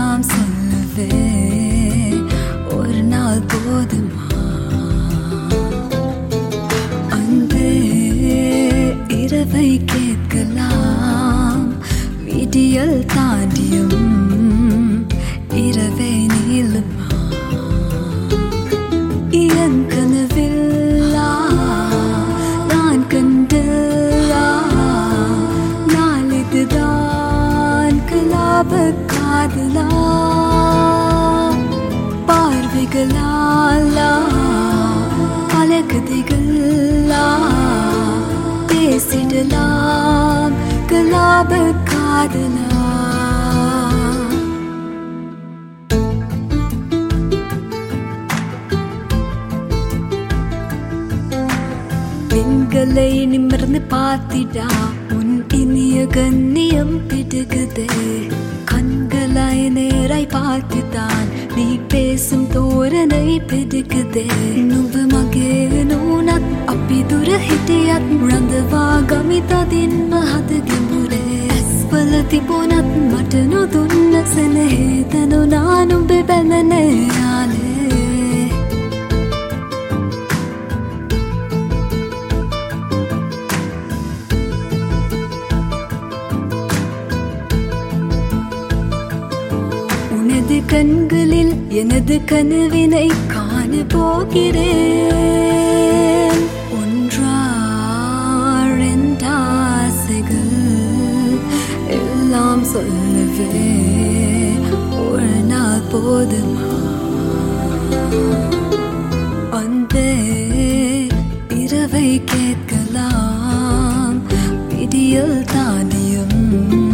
எல்லாம் சொல்லவே ஒரு நாள் போதுமா அன்பே இரவை கேட்கலாம் விடியல் தாண்டியும் இரவை நீளுமா என் கனவில்லா நான் கண்டல்லா நாளிதுதான் கலாப காதலா பார்வைகளாலா பல கதைகளா பேசிடலாம் கலாப காதலா பெண்களை நிமிர்ந்து பார்த்திடா உன் இனிய கண்ணியம் பிடுகுதே கண்களாய் நேராய் பார்த்துதான் நீ பேசும் தோரணை பிடிக்குதே நுபு மகே நூனத் අපිදුර හිටියත් රඳවා ගමිතදින් මහදගෙමුරේ ඇස්වල තිබුණත් මට නොදුන්න සැනහේතනුනා නුඹ බැඳනේ යාලේ உனது கண்களில் எனது கனவினை காண போகிறேன் ஒன்றாசைகள் எல்லாம் சொல்லவே ஒரு நாள் போதுமா அன்பே இரவை கேட்கலாம் விடியல் தாண்டியும்